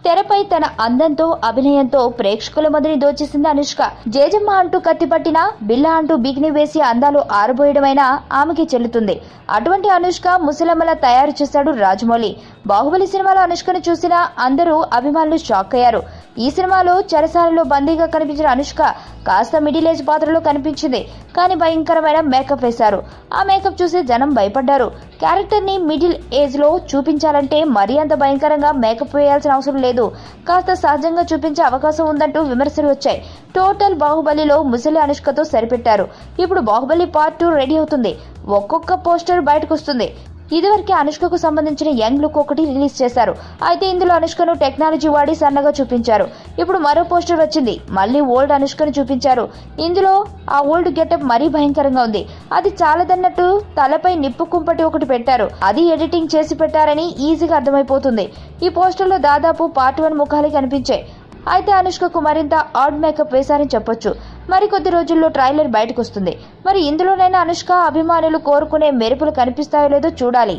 తెరపై తన అందంతో అభినయంతో ప్రేక్షకుల మదిని దోచేసింది అనుష్క జేజమ్మ అంటూ కత్తిపట్టిన బిల్లా అంటూ బిగిని వేసి అందాలు ఆరబోయడమైనా ఆమెకి చెల్లుతుంది అటువంటి అనుష్క ముసలమ్మల తయారు చేశాడు రాజమౌళి బాహుబలి సినిమాలో అనుష్కను చూసిన అందరూ అభిమానులు షాక్ అయ్యారు ఈ సినిమాలో చెరసాలలో బందీగా కనిపించిన అనుష్క కాస్త మిడిల్ ఏజ్ పాత్రలో కనిపించింది కానీ భయంకరమైన మేకప్ వేశారు ఆ మేకప్ చూసి జనం భయపడ్డారు క్యారెక్టర్ ని మిడిల్ ఏజ్ లో చూపించాలంటే మరీ అంత భయంకరంగా మేకప్ వేయాల్సిన అవసరం లేదు కాస్త సహజంగా చూపించే అవకాశం ఉందంటూ విమర్శలు వచ్చాయి టోటల్ బాహుబలిలో ముసలి అనుష్కతో సరిపెట్టారు ఇప్పుడు బాహుబలి పార్ట్ టూ రెడీ అవుతుంది ఒక్కొక్క పోస్టర్ బయటకు వస్తుంది ఇదివరకే అనుష్కకు సంబంధించిన యంగ్ లుక్ ఒకటి రిలీజ్ చేశారు అయితే ఇందులో అనుష్కను టెక్నాలజీ వాడి సన్నగా చూపించారు ఇప్పుడు మరో పోస్టర్ వచ్చింది మళ్ళీ ఓల్డ్ అనుష్కను చూపించారు ఇందులో ఆ ఓల్డ్ గెటప్ మరీ భయంకరంగా ఉంది అది చాలదన్నట్టు తలపై నిప్పు కుంపటి ఒకటి పెట్టారు అది ఎడిటింగ్ చేసి పెట్టారని ఈజీగా అర్థమైపోతుంది ఈ పోస్టర్లో దాదాపు పార్ట్ వన్ ముఖాలు కనిపించాయి అయితే అనుష్కకు మరింత ఆడ్ మేకప్ వేశారని చెప్పొచ్చు మరికొద్ది రోజుల్లో ట్రైలర్ బయటకు వస్తుంది మరి ఇందులోనైనా అనుష్క అభిమానులు కోరుకునే మెరుపులు కనిపిస్తాయో లేదో చూడాలి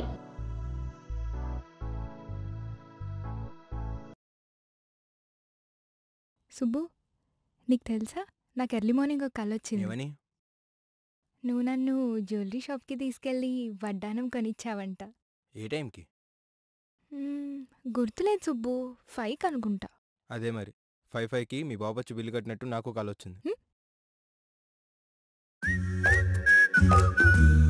సుబ్బు నీకు తెలుసా నాకు ఎర్లీ మార్నింగ్ ఒక కళ వచ్చింది ఏమని నువ్వు నన్ను జ్యువెలరీ షాప్కి తీసుకెళ్ళి వడ్డానం కొనిచ్చావంట ఏ టైంకి మ్మ్, గుర్తులేదు సుబ్బు ఫైవ్ అనుకుంటా అదే మరి ఫైవ్ ఫైవ్కి మీ బాబు వచ్చి బిల్లు కట్టినట్టు నాకు కాల్ వచ్చింది హ్మ్?